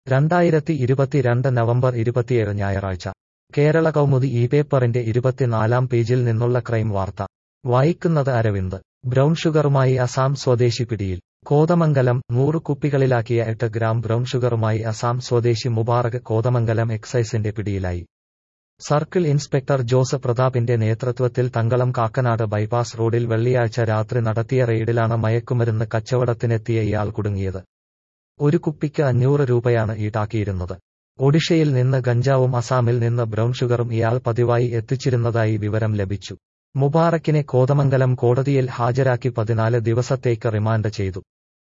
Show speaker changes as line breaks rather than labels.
രണ്ടായിരത്തി ഇരുപത്തിരണ്ട് നവംബർ ഇരുപത്തിയേഴ് ഞായറാഴ്ച കേരള കൗമുദി ഈ പേപ്പറിന്റെ ഇരുപത്തിനാലാം പേജിൽ നിന്നുള്ള ക്രൈം വാർത്ത വായിക്കുന്നത് അരവിന്ദ് ബ്രൗൺ ഷുഗറുമായി അസാം സ്വദേശി പിടിയിൽ കോതമംഗലം നൂറ് കുപ്പികളിലാക്കിയ എട്ട് ഗ്രാം ബ്രൗൺ ഷുഗറുമായി അസാം സ്വദേശി മുബാറക് കോതമംഗലം എക്സൈസിന്റെ പിടിയിലായി സർക്കിൾ ഇൻസ്പെക്ടർ ജോസ് പ്രതാപിന്റെ നേതൃത്വത്തിൽ തങ്കളം കാക്കനാട് ബൈപ്പാസ് റോഡിൽ വെള്ളിയാഴ്ച രാത്രി നടത്തിയ റെയ്ഡിലാണ് മയക്കുമരുന്ന് കച്ചവടത്തിനെത്തിയ ഇയാൾ കുടുങ്ങിയത് ഒരു കുപ്പിക്ക് അഞ്ഞൂറ് രൂപയാണ് ഈടാക്കിയിരുന്നത് ഒഡീഷയിൽ നിന്ന് ഗഞ്ചാവും അസാമിൽ നിന്ന് ബ്രൗൺ ഷുഗറും ഇയാൾ പതിവായി എത്തിച്ചിരുന്നതായി വിവരം ലഭിച്ചു മുബാറക്കിനെ കോതമംഗലം കോടതിയിൽ ഹാജരാക്കി പതിനാല് ദിവസത്തേക്ക് റിമാൻഡ് ചെയ്തു